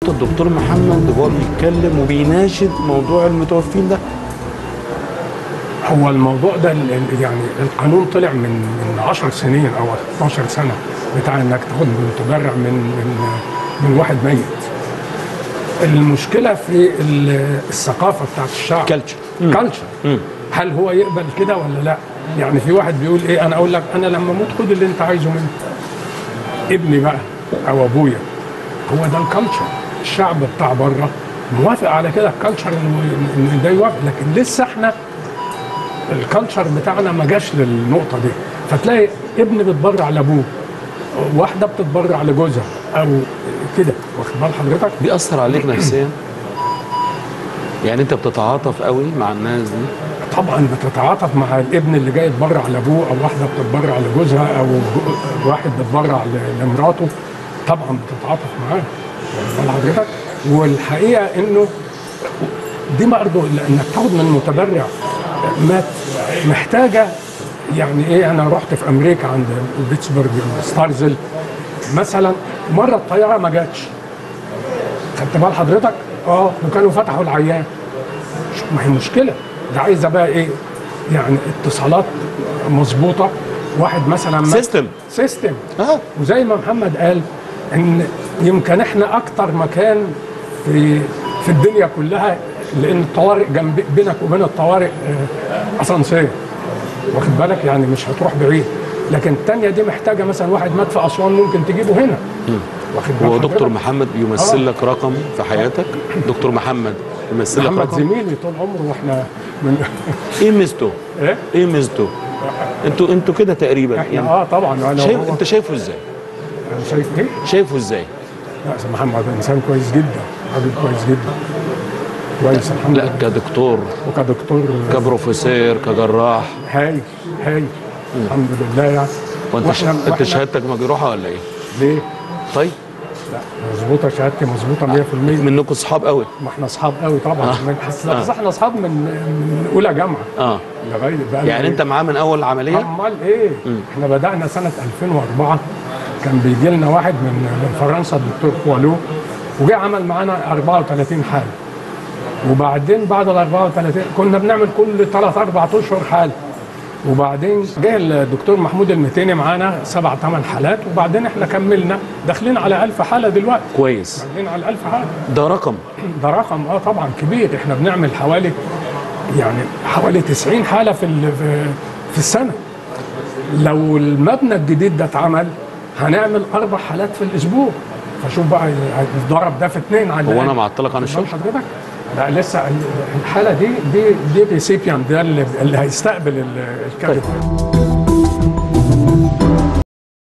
الدكتور محمد وهو بيتكلم وبيناشد موضوع المتوفين ده هو الموضوع ده ال- ال- يعني القانون طلع من من 10 سنين او 12 سنه بتاع انك تاخد متبرع من من من واحد ميت المشكله في ال- الثقافه بتاعت الشعب Culture. كلتشر هل هو يقبل كده ولا لا يعني في واحد بيقول ايه انا اقول لك انا لما اموت خد اللي انت عايزه مني ابني بقى او ابويا هو ده الكالتشر الشعب بتاع بره موافق على كده الكالتشر إنه- ان ده يوافق لكن لسه احنا الكالتشر بتاعنا ما جاش للنقطه دي فتلاقي ابن بيتبرع لابوه واحده بتتبرع لجوزها او كده واخد بال حضرتك بيأثر عليك نفسيا يعني انت بتتعاطف قوي مع الناس دي طبعا بتتعاطف مع الابن اللي جاي يتبرع لابوه او واحده بتتبرع لجوزها او جو- واحد بيتبرع ل- لمراته طبعا بتتعاطف معاه واخد بال حضرتك والحقيقه انه دي برضه انك تاخد من متبرع مات محتاجه يعني ايه انا رحت في امريكا عند بيتسبرج ستارزل مثلا مره الطياره ما جاتش خدت بال حضرتك اه وكانوا فتحوا العيان شو- ما هي مشكله ده عايزه بقى ايه يعني اتصالات مظبوطه واحد مثلا ما- سيستم سيستم اه وزي ما محمد قال ان يمكن احنا اكتر مكان في في الدنيا كلها لان الطوارئ جنب بينك وبين الطوارئ آه، اسانسير واخد بالك يعني مش هتروح بعيد لكن الثانيه دي محتاجه مثلا واحد مات في اسوان ممكن تجيبه هنا واخد بال هو دكتور حضرتك؟ محمد بيمثل لك رقم في حياتك دكتور محمد بيمثل لك محمد رقم زميلي طول عمره واحنا من ايه ميزته ايه ايه ميزته انتوا انتوا كده تقريبا احنا يعني اه طبعا انا شايف وهو- انت شايفه ازاي أنا شايف ايه شايفه ازاي لا أستاذ محمد انسان كويس جدا راجل كويس جدا كويس الحمد لا لله كدكتور وكدكتور كبروفيسور كجراح هايل هايل الحمد لله يعني وانت ش... وإحنا- انت وإحنا- شهادتك مجروحه ولا ايه ليه؟ طيب لا مظبوطه شهادتي مظبوطه 100% منكم صحاب قوي ما احنا اصحاب قوي طبعا آه. من بس آه. بس احنا اصحاب من من اولى جامعه اه لغايه بقى يعني انت معاه من اول العمليه امال ايه؟ احنا بدانا سنه 2004 كان بيجي لنا واحد من من فرنسا الدكتور كوالو وجه عمل معانا 34 حاله وبعدين بعد ال 34 كنا بنعمل كل ثلاث اربع اشهر حاله وبعدين جه الدكتور محمود المتيني معانا سبع ثمان حالات وبعدين احنا كملنا داخلين على 1000 حاله دلوقتي كويس داخلين على 1000 حاله ده رقم ده رقم اه طبعا كبير احنا بنعمل حوالي يعني حوالي 90 حاله في ال- في, في السنه لو المبنى الجديد ده اتعمل هنعمل اربع حالات في الاسبوع فشوف بقى الضرب ده في اثنين على هو انا الأقل. معطلك عن الشغل شوف حضرتك لا لسه ال- الحاله دي دي دي ريسيبيان ده اللي, اللي هيستقبل ال- الكبد